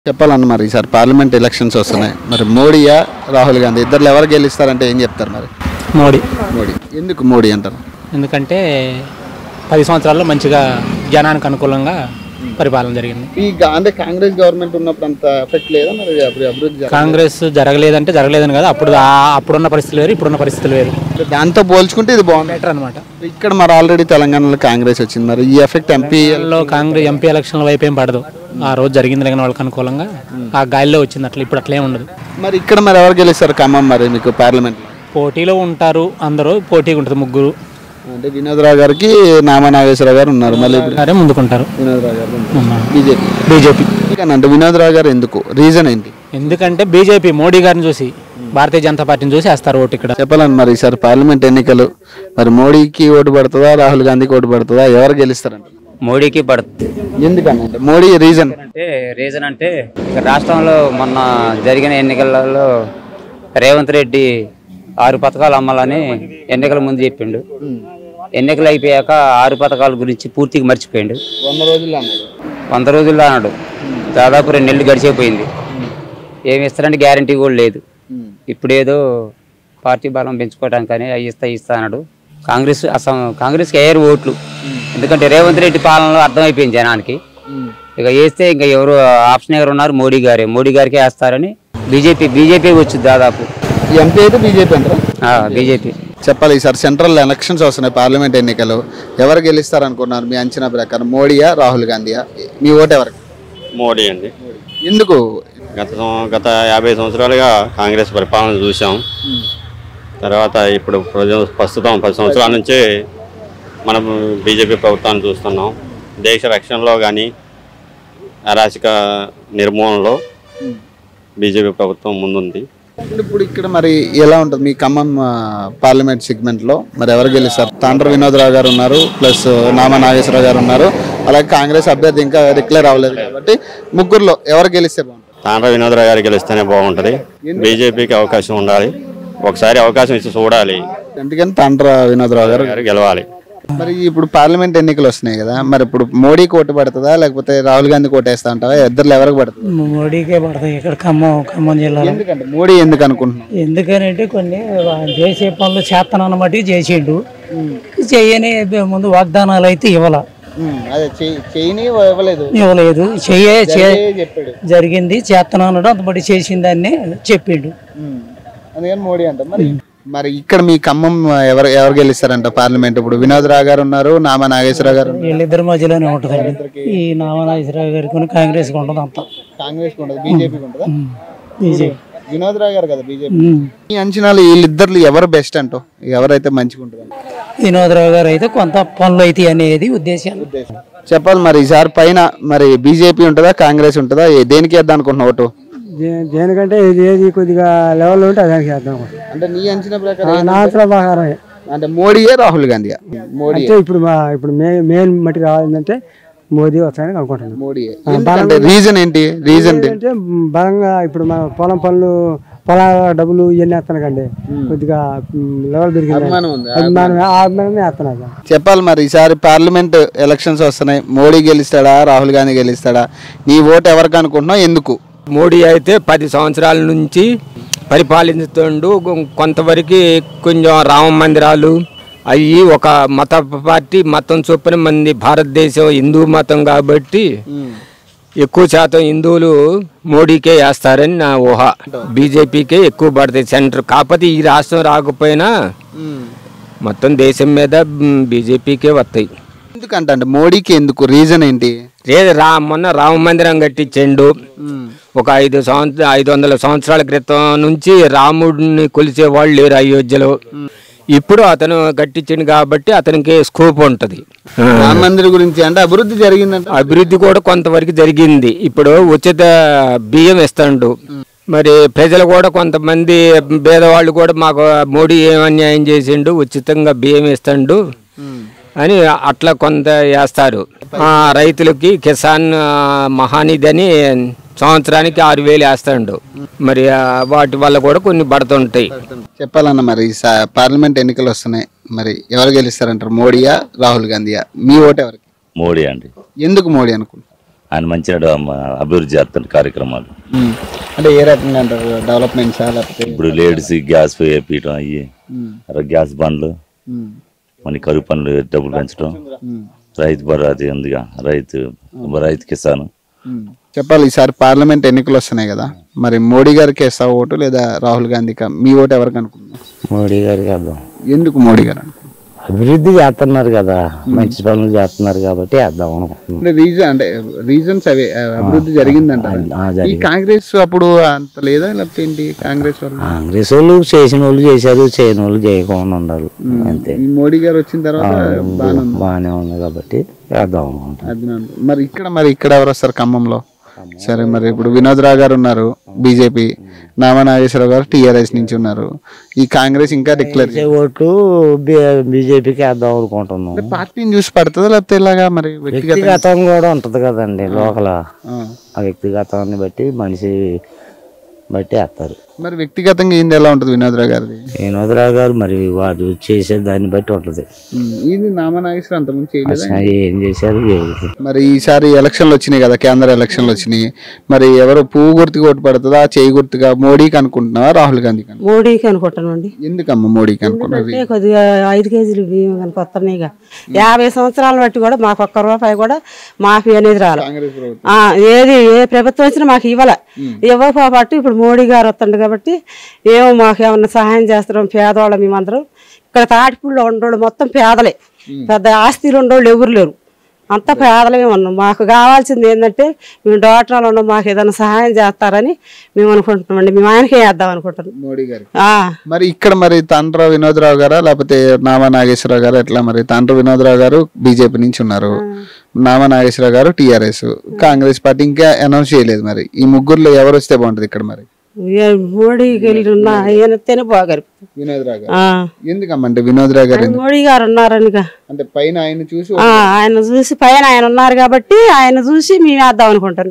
చెప్పాలన్న మరి ఈసారి parliament elections వస్తున్నాయి మరి మోడీయా రాహుల్ గాంధీ ఇద్దరు ఎవరు గెలుస్తారంటే ఏం చెప్తారు మరి మోడీ మోడీ ఎందుకు మోడీ అంటారు ఎందుకంటే పది సంవత్సరాల్లో మంచిగా జనానికి అనుకూలంగా పరిపాలన జరిగింది ఈ గా- అంటే కాంగ్రెస్ గవర్నమెంట్ ఉన్నప్పుడు అంత ఎఫెక్ట్ లేదా మరి అప్పుడు అభివృద్ధి జరగలేదా? కాంగ్రెస్ జరగలేదంటే జరగలేదని కదా అప్పుడు ఆ- అప్పుడున్న పరిస్థితులు వేరు ఇప్పుడున్న పరిస్థితులు వేరు అంటే దాంతో పోల్చుకుంటే ఇది బాగుంది బెటర్ అనమాట ఇక్కడ మరి ఆల్రెడీ తెలంగాణలో కాంగ్రెస్ వచ్చింది మరి ఈ ఎఫెక్ట్ ఎంపీ లో కాంగ్రెస్ ఎంపీ ఎలక్షన్ల వైపు ఏం పడదు ఆ రోజు జరిగింది కానీ వాళ్ళకి అనుకూలంగా ఆ గాలిలో వచ్చింది అట్లా ఇప్పుడు అట్లే ఉండదు మరి ఇక్కడ మరి ఎవరు గెలుస్తారు ఖమ్మం మరి మీకు పార్లమెంట్ పోటీలో ఉంటారు అందరూ పోటీగా ఉంటుంది ముగ్గురు అంటే వినోద్రావు గారికి నామా నాగేశ్వరరావు గారు ఉన్నారు మళ్ళీ ఇప్పుడు సరే ముందుకుంటారు వినోద్రావు గారు బీజేపీ బీజేపీ అంటే వినోద్రావు గారు ఎందుకు రీజన్ ఏంటి ఎందుకంటే బీజేపీ మోడీ గారిని చూసి భారతీయ జనతా పార్టీని చూసి వేస్తారు ఓటు ఇక్కడ చెప్పాలని మరి ఈసారి పార్లమెంట్ ఎన్నికలు మరి మోడీకి ఓటు పడుతుందా రాహుల్ గాంధీకి ఓటు పడుతుందా ఎవరు గెలుస్తారంట మోడీకి పడుతుంది ఎందుకని అంటే మోడీ రీజన్ అంటే రీజన్ అంటే ఇక రాష్ట్రంలో మొన్న జరిగిన ఎన్నికలలో రేవంత్ రెడ్డి ఆరు పథకాలు అమ్మాలని ఎన్నికల ముందు చెప్పిండు ఎన్నికలు అయిపోయాక ఆరు పథకాల గురించి పూర్తిగా మర్చిపోయిండు వంద రోజుల్లో అన్నారు వంద రోజుల్లో అన్నాడు దాదాపు రెండు నెలలు గడిచిపోయింది ఏమి ఇస్తారంటే గ్యారంటీ కూడా లేదు ఇప్పుడు ఏదో పార్టీ బలం పెంచుకోవడానికని అవి ఇస్తా ఇవి ఇస్తా అన్నాడు కాంగ్రెస్ అసలు కాంగ్రెస్కి వేయరు ఓట్లు ఎందుకంటే రేవంత్ రెడ్డి పాలనలో అర్థమైపోయింది జనానికి ఇక వేస్తే ఇంకా ఎవరు ఆప్షన్ ఎవరు ఉన్నారు మోడీ గారే మోడీ గారికే వేస్తారని బీజేపీ బీజేపీ వచ్చింది దాదాపు ఎంపీ అయితే బీజేపీ అంటారా బీజేపీ చెప్పాలి ఈసారి సెంట్రల్ ఎలక్షన్స్ వస్తున్నాయి పార్లమెంట్ ఎన్నికలు ఎవరు గెలుస్తారు అనుకున్నారు మీ అంచనా ప్రకారం మోడీయా రాహుల్ గాంధీయా మీ ఓటు ఎవరికి మోడీ అండి ఎందుకు గత సం- గత యాభై సంవత్సరాలుగా కాంగ్రెస్ పరిపాలన చూసాం తర్వాత ఇప్పుడు ప్రజ- ప్రస్తుతం పది సంవత్సరాల నుంచి మనం బీజేపీ ప్రభుత్వాన్ని చూస్తున్నాం దేశ రక్షణలో కానీ అరాచక నిర్మూలనలో బీజేపీ ప్రభుత్వం ముందుంది ఇప్పుడు ఇక్కడ మరి ఎలా ఉంటుంది మీ ఖమ్మం ఆ, పార్లమెంట్ సెగ్మెంట్ లో మరి ఎవరు గెలుస్తారు తాండ్ర వినోద్రావు గారు ఉన్నారు ప్లస్ నామా నాగేశ్వరరావు గారు ఉన్నారు అలాగే కాంగ్రెస్ అభ్యర్థి ఇంకా డిక్లేర్ అవ్వలేదు కాబట్టి ముగ్గురులో ఎవరు గెలిస్తే బాగుంటుంది తాండ్ర వినోదరావు గారు గెలిస్తేనే బాగుంటుంది బీజేపీకి అవకాశం ఉండాలి ఒకసారి అవకాశం ఇచ్చి చూడాలి ఎందుకని తాండ్ర వినోద్రావు గారు గారు గెలవాలి మరి ఇప్పుడు పార్లమెంట్ ఎన్నికలు వస్తున్నాయి కదా మరి ఇప్పుడు మోడీకి ఓటు పడుతుందా లేకపోతే రాహుల్ గాంధీ ఓటేస్తా అంటావా ఇద్దరు ఎవరికి పడుతుంది మోడీకే పడతాయి ఇక్కడ ఖమ్మం ఖమ్మం జిల్లాలో ఎందుకంటే మోడీ ఎందుకు అనుకుంటున్నాం ఎందుకనంటే కొన్ని చేసే పనులు చేతనాన్ని బట్టి చేసిండు చెయ్యని ముందు వాగ్దానాలు అయితే ఇవ్వాల అదే చేయని ఇవ్వలేదు ఇవ్వలేదు చెయ్యే చే- చెప్పాడు జరిగింది చేతనాడు అంత బట్టి చేసిందాన్ని చెప్పిండు అందుకని మోడీ అంట మరి మరి ఇక్కడ మీ ఖమ్మం ఎవరు ఎవరు గెలుస్తారంట పార్లమెంట్ ఇప్పుడు వినోద్ రావు గారు ఉన్నారు నామా నాగేశ్వరరావు గారు ఉన్నారు. వీళ్ళిద్దరి మధ్యలోనే ఉంటుందండి ఈ నామనాగేశ్వరరావు గారికి కాంగ్రెస్కి ఉంటుంది అంతా కాంగ్రెస్ ఉండదు బీజేపీకి ఉంటుందా బీజేపీ వినోద్ రావు గారు కదా బీజేపీ ఈ అంచనాలు వీళ్ళిద్దరు ఎవరు బెస్ట్ అంటో ఎవరైతే మంచిగా ఉంటుంది వినోదరావు గారు అయితే కొంత పనులు అయితే అనేది ఉద్దేశాలు చెప్పాలి మరి ఈసారి పైన మరి బీజేపీ ఉంటుందా కాంగ్రెస్ ఉంటుందా ఏ- దేనికి వేద్దాం అనుకుంటున్నా ఓటు దేనికంటే ఇది ఏది కొద్దిగా లెవెల్ ఉంటే దానికి చేద్దాం అంటే నీ అంచనా ప్రకారం నా అంచనా ప్రకారం అంటే మోడీయే రాహుల్ గాంధీ మోడీ అంటే ఇప్పుడు మా ఇప్పుడు మే మెయిన్ మట్టి కావాలంటే మోదీ వస్తాయని అనుకుంటున్నాను మోడీ అంటే రీజన్ ఏంటి రీజన్ అంటే బలంగా ఇప్పుడు మన పొలం పనులు పొలాల డబ్బులు ఇవన్నీ వేస్తాను కండి కొద్దిగా లెవెల్ పెరిగింది అభిమానం ఉంది అభిమానం ఆ అభిమానమే వేస్తున్నాను చెప్పాలి మరి ఈసారి పార్లమెంట్ ఎలక్షన్స్ వస్తున్నాయి మోడీ గెలుస్తాడా రాహుల్ గాంధీ గెలుస్తాడా నీ ఓటు ఎవరికి అనుకుంటున్నావు ఎందుకు మోడీ అయితే పది సంవత్సరాల నుంచి పరిపాలిస్తుండు కొ- కొంతవరకు కొంచెం రామ మందిరాలు అవి ఒక మత పార్టీ మతం చొప్పున మంది భారతదేశం హిందూ మతం కాబట్టి ఎక్కువ శాతం హిందువులు మోడీకే వేస్తారని నా ఊహ బీజేపీకే ఎక్కువ పడతాయి సెంటర్ కాకపోతే ఈ రాష్ట్రం రాకపోయినా మొత్తం దేశం మీద మ్, బీజేపీకే వస్తాయి ఎందుకంటే అంటే మోడీకి ఎందుకు రీజన్ ఏంటి లేదు రా మొన్న రామ మందిరం కట్టించండు ఒక ఐదు సంవత్సర ఐదు వందల సంవత్సరాల క్రితం నుంచి రాముడిని కొలిసే వాళ్ళు లేరు అయోధ్యలో ఇప్పుడు అతను కట్టించిండు కాబట్టి అతనికి స్కోప్ ఉంటది రామ మందిర్ గురించి అంటే అభివృద్ధి జరిగిందంట అభివృద్ధి కూడా కొంతవరకు జరిగింది ఇప్పుడు ఉచిత బియ్యం ఇస్తాడు మరి ప్రజలు కూడా కొంతమంది పేదవాళ్ళు కూడా మాకు మోడీ ఏం అన్యాయం చేసిండు ఉచితంగా బియ్యం ఇస్తాడు అని అట్లా కొంత వేస్తారు ఆ, రైతులకి కిసాన్ ఆ, మహానిధి అని సంవత్సరానికి ఆరు వేలు వేస్తాడు మరి ఆ, వాటి వల్ల కూడా కొన్ని పడుతుంటాయి చెప్పాలన్న మరి ఈ సా- పార్లమెంట్ ఎన్నికలు వస్తున్నాయి మరి ఎవరు గెలుస్తారంటారు మోడీయా రాహుల్ గాంధీయా మీ ఓటు ఎవరికి మోడీ అండి ఎందుకు మోడీ అనుకుంటున్నారు ఆయన మంచిగా అభివృద్ధి చేస్తున్న కార్యక్రమాలు ఉమ్. అంటే ఏ రకంగా అంటారు డెవలప్మెంట్సా లేకపోతే ఇప్పుడు లేడీస్ గ్యాస్ వేపించడం అయ్యి ఉమ్. తర్వాత గ్యాస్ బండ్లు ఉమ్. మన కరువు పనులు డబ్బులు పెంచడం ఉమ్. రైతు భరోసా అది ఉందిగా రైతు రైతు కిసాన్ ఉమ్. చెప్పాలి ఈసారి పార్లమెంట్ ఎన్నికలు వస్తున్నాయి కదా మరి మోడీ గారికి వేస్తావు ఓటు లేదా రాహుల్ గాంధీకి మీ ఓటు ఎవరికి అనుకుంటున్నారు మోడీ గారికి అర్థం ఎందుకు మోడీ గారు అనుకుంటున్నారు? అభివృద్ధి చేస్తున్నారు కదా మంచి పనులు చేస్తున్నారు కాబట్టి వేద్దాం అనుకుంటున్నాం అంటే రీజన్ అంటే రీజన్స్ అవే ఆ, అభివృద్ధి జరిగిందంట ఆ, ఈ జరిగింది. కాంగ్రెస్ అప్పుడు అంత లేదా లేకపోతే ఏంటి కాంగ్రెస్ వాళ్ళు కాంగ్రెస్ వాళ్ళు చేసిన వాళ్ళు చేశారు చేయని వాళ్ళు చేయకుండా ఉన్నారు అంతే ఈ మోడీ గారు వచ్చిన తర్వాత బాగానే ఉంది బాగానే ఉంది కాబట్టి వేద్దాం అనుకుంటున్నాం అది నేను అనుకో- మరి ఇక్కడ మరి ఇక్కడ ఎవరు వస్తారు ఖమ్మంలో సరే మరి ఇప్పుడు వినోద్ రావు గారు ఉన్నారు బీజేపీ నామా నాగేశ్వరరావు గారు టీఆర్ఎస్ నుంచి ఉన్నారు ఈ కాంగ్రెస్ ఇంకా డిక్లేర్ వేసే ఓట్లు బీజేపీకి వేద్దాం అనుకుంటున్నాం పార్టీని చూసి పడుతుందా లేకపోతే ఇలాగా మరి వ్యక్తిగత వ్యక్తిగతం కూడా ఉంటది కదండి లోకల ఆ. ఆ వ్యక్తిగతాన్ని బట్టి మనిషి బట్టి వేస్తారు మరి వ్యక్తిగతంగా ఏంది ఎలా ఉంటుంది వినోద్ రావు గారిది వినోదరావు గారు మరి వాడు చేసే దాన్ని బట్టి ఉంటది ఉమ్, ఇది నామా నాగేశ్వర అంతకుముందు చేయలేదా అసలు ఏం చేశారు చేయలేదు. మరి ఈసారి ఎలక్షన్లు వచ్చినాయి కదా కేంద్ర ఎలక్షన్లు వచ్చినాయి మరి ఎవరు పువ్వు గుర్తుకు ఓటు పడుతుందా చేయి గుర్తుగా మోడీకి అనుకుంటున్నావా రాహుల్ గాంధీకి అనుకుంటున్నావా? మోడీకి అనుకుంటానండి ఎందుకమ్మా మోడీకి అనుకున్నది అంటే కొద్దిగా ఐదు కేజీలు బియ్యం కనుక వస్తున్నాయిగా యాభై సంవత్సరాల బట్టి కూడా మాకు ఒక్క రూపాయి కూడా మాఫీ అనేది రాలేదు కాంగ్రెస్ ప్రభుత్వం ఆ, ఏది ఏ ప్రభుత్వం వచ్చినా మాకు ఇవ్వాల ఇవ్వకపోబట్టి ఇప్పుడు మోడీ గారు వస్తుండు కాబట్టి ఏమో మాకు ఏమన్నా సహాయం చేస్తాం పేదవాళ్ళం మేమందరం ఇక్కడ తాటిపూడిలో ఉండోళ్ళు మొత్తం పేదలే పెద్ద ఆస్తులు ఉండోళ్ళు ఎవరు లేరు అంతా పేదలమే ఉన్నాం మాకు కావాల్సింది ఏంటంటే మేము డాక్టర్లు ఉన్నాం మాకు ఏదైనా సహాయం చేస్తారని మేము అనుకుంటున్నామండి మేము ఆయనకే వేద్దాం అనుకుంటున్నాం మోడీ గారు ఆ, మరి ఇక్కడ మరి తండ్ర వినోదరావు గారా లేకపోతే నామా నాగేశ్వరరావు గారు ఎట్లా మరి తండ్ర వినోదరావు గారు బీజేపీ నుంచి ఉన్నారు నామా నాగేశ్వరరావు గారు టీఆర్ఎస్ కాంగ్రెస్ పార్టీ ఇంకా అనౌన్స్ చేయలేదు మరి ఈ ముగ్గురులో ఎవరు వస్తే బాగుంటది ఇక్కడ మరి ఏ మోడీకి వెళ్ళి ఉన్నా ఈయనతోనే బాగారు వినోదరావు గారు ఆ. ఎందుకమ్మా అంటే వినోదరావు గారు ఎందుకు? మోడీ గారు ఉన్నారనిగా అంటే పైన ఆయన చూసి ఆ, ఆయన చూసి పైన ఆయన ఉన్నారు కాబట్టి ఆయన చూసి మేము వేద్దాం అనుకుంటాను